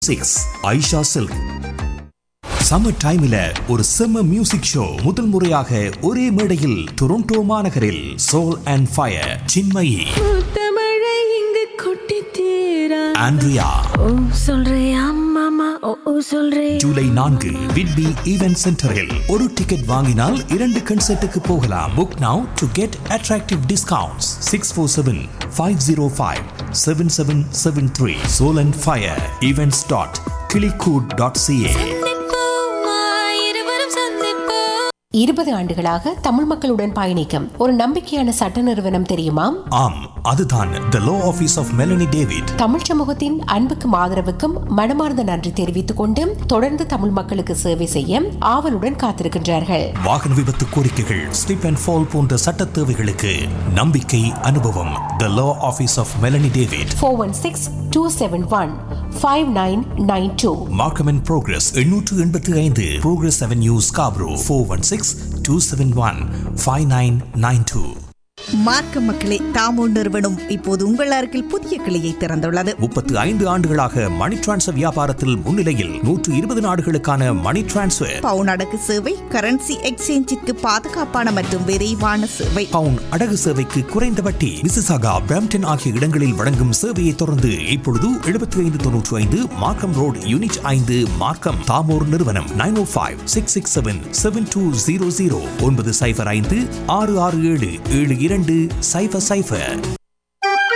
six Aisha silk summer டைம்ல ஒரு செம்ம மியூசிக் ஷோ முதல் முறையாக ஒரே மேடையில் டொரண்டோ மாநகரில் சோல் அண்ட் ஃபயர் சின்மயி முத்தமழை இங்கு கொட்டி தீரா ஆண்ட்ரியா ஓ சொல்றியா மாமா ஓ ஓ சொல்றே ஜூலை நான்கு விட்பி ஈவென்ட் சென்டரில் ஒரு டிக்கெட் வாங்கினால் இரண்டு கன்சர்ட்டுக்கு போகலாம் book now to get attractive discounts six four seven five zero five seven seven seven three Soul and Fire events dot கிளிகூட் டாட் சிஏ இருவரும் சந்திப்போம் இருபது ஆண்டுகளாக தமிழ் மக்களுடன் பயணிக்கும் ஒரு நம்பிக்கையான சட்ட நிறுவனம் தெரியுமா ஆம் அதுதான் the law office of Melanie David Tamil சமூகத்தின் அன்புக்கும் ஆதரவுக்கும் மனமார்ந்த நன்றி தெரிவித்துக் கொண்டு தொடர்ந்து தமிழ் மக்களுக்கு சேவை செய்ய ஆவலுடன் காத்திருக்கின்றார்கள் வாகன விபத்து கோரிக்கைகள் ஸ்லிப் அண்ட் ஃபால் போன்ற சட்ட தேவைகளுக்கு நம்பிக்கை அனுபவம் the law office of Melanie David four one six two seven one five nine nine two Markham and Progress எண்ணூற்று எண்பத்தி ஐந்து Progress Avenue Scarborough four one six two seven one five nine nine two மார்க்க மக்களே தாமோ நிறுவனம் இப்போது உங்கள் அருகில் புதிய கிளையை திறந்துள்ளது முப்பத்து ஐந்து ஆண்டுகளாக மணி டிரான்ஸ்ஃபர் வியாபாரத்தில் முன்னிலையில் நூற்று இருபது நாடுகளுக்கான மணி டிரான்ஸ்ஃபர் பவுன் அடகு சேவை கரன்சி எக்ஸ்சேஞ்சிற்கு பாதுகாப்பான மற்றும் விரைவான சேவை பவுன் அடகு சேவைக்கு குறைந்த வட்டி மிசிசாகா பிரம்டன் ஆகிய இடங்களில் வழங்கும் சேவையை தொடர்ந்து இப்பொழுது எழுபத்தி ஐந்து தொன்னூற்று ஐந்து மார்க்கம் ரோடு யூனிட் ஐந்து மார்க்கம் தாமோர் நிறுவனம் nine O five six six seven seven two zero zero ஒன்பது சைஃபர் ஐந்து ஆறு ஆறு ஏழு ஏழு இரண்டு சைஃபர் சைஃபர்